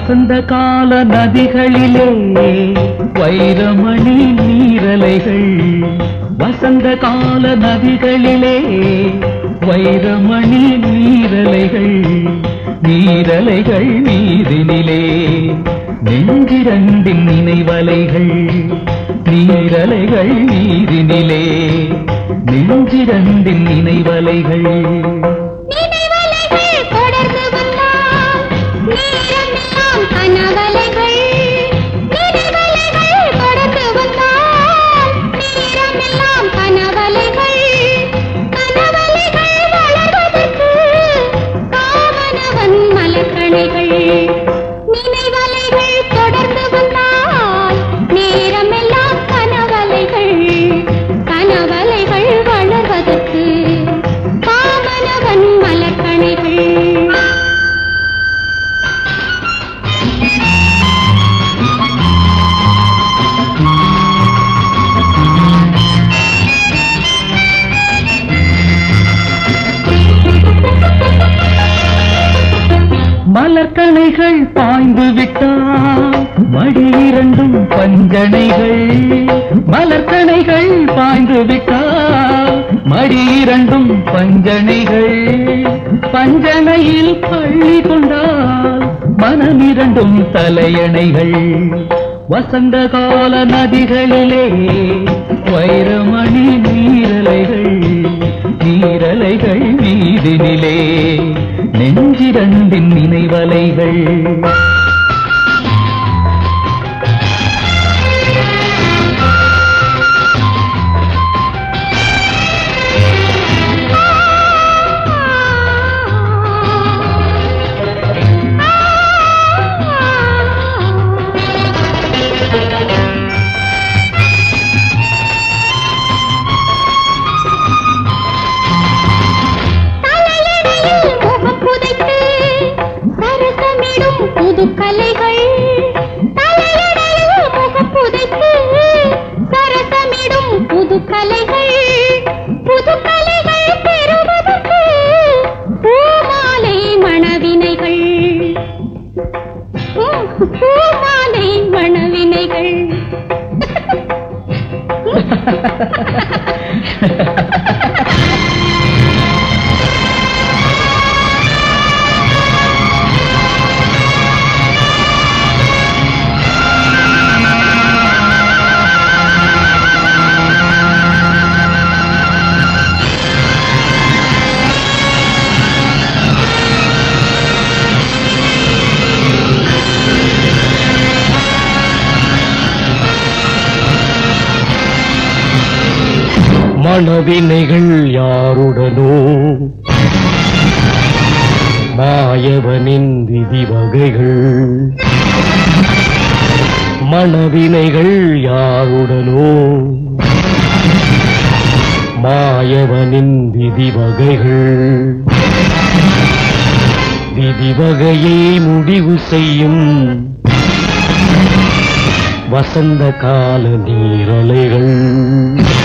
வசந்த கால நதிகளிலே வைரமணி நீரலைகள் வசந்த கால நதிகளிலே வைரமணி நீரலைகள் நீரலைகள் நீரினிலே நெஞ்சிரண்டின் நினைவலைகள் நீரலைகள் நீரினிலே நெஞ்சிரண்டின் நினைவலைகள் நினைவலைகள் தொடர்ந்து வந்தால் நேரமெல்லாம் கனவலைகள் நினைவலைகள் தொடர்ந்து வந்தால் நேரமெல்லாம் கனவலைகள் கனவலைகள் வளர்வதற்கு காவனவன் மலக்கணைகள் நினைவலைகள் தொடர்ந்து வந்தால் நேரமெல்லாம் கனவலைகள் கனவலைகள் வளர்வதற்கு காமனவன் மலக்கணைகள் மலர்கணைகள் பாய்ந்து விட்டால் மடி இரண்டும் பஞ்சனைகள் மலர்கணைகள் பாய்ந்து விட்டால் மடி இரண்டும் பஞ்சனைகள் பஞ்சனையில் பள்ளி கொண்டால் மனம் இரண்டும் தலையணைகள் வசந்த கால நதிகளிலே வைரமணி நீரலைகள் நீரலைகள் நீதினிலே நெஞ்சிரண்டின் நினைவலைகள் தலையணையில் முகம் புதைத்து சரசமிடும் புது கலைகள் தலையணையில் முகம் புதைத்து சரசமிடும் புது கலைகள் புது கலைகள் பெறுவதற்கு பூமாலை மணவினைகள் பூ- பூமாலை மணவினைகள் மனவினைகள் யாருடனோ மாயவனின் விதி வகைகள் மனவினைகள் யாருடனோ மாயவனின் விதி வகைகள் விதி வகையை முடிவு செய்யும் வசந்த கால நீரலைகள்